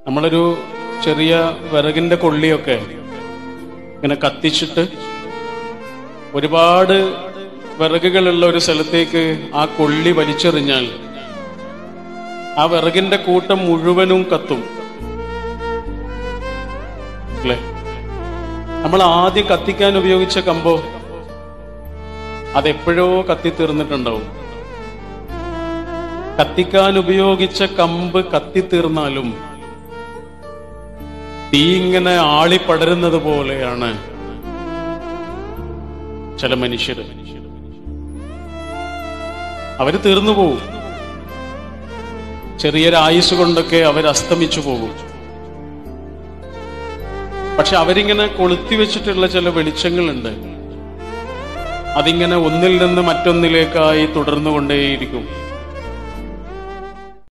നമ്മളൊരു ചെറിയ വിറകിന്റെ കൊള്ളിയൊക്കെ ഇങ്ങനെ കത്തിച്ചിട്ട് ഒരുപാട് വിറകുകളുള്ള ഒരു സ്ഥലത്തേക്ക് ആ കൊള്ളി വലിച്ചെറിഞ്ഞാൽ ആ വിറകിന്റെ കൂട്ടം മുഴുവനും കത്തും അല്ലേ നമ്മൾ ആദ്യം കത്തിക്കാൻ ഉപയോഗിച്ച കമ്പോ അതെപ്പോഴോ കത്തിത്തീർന്നിട്ടുണ്ടാവും കത്തിക്കാൻ ഉപയോഗിച്ച കമ്പ് കത്തിത്തീർന്നാലും തീ ഇങ്ങനെ ആളിപ്പടരുന്നത് പോലെയാണ് ചില മനുഷ്യർ അവര് തീർന്നു പോകും ചെറിയൊരു ആയുസ് കൊണ്ടൊക്കെ അവർ അസ്തമിച്ചു പോകും പക്ഷെ അവരിങ്ങനെ കൊളുത്തി വെച്ചിട്ടുള്ള ചില വെളിച്ചങ്ങളുണ്ട് അതിങ്ങനെ ഒന്നിൽ നിന്ന് മറ്റൊന്നിലേക്കായി തുടർന്നുകൊണ്ടേയിരിക്കും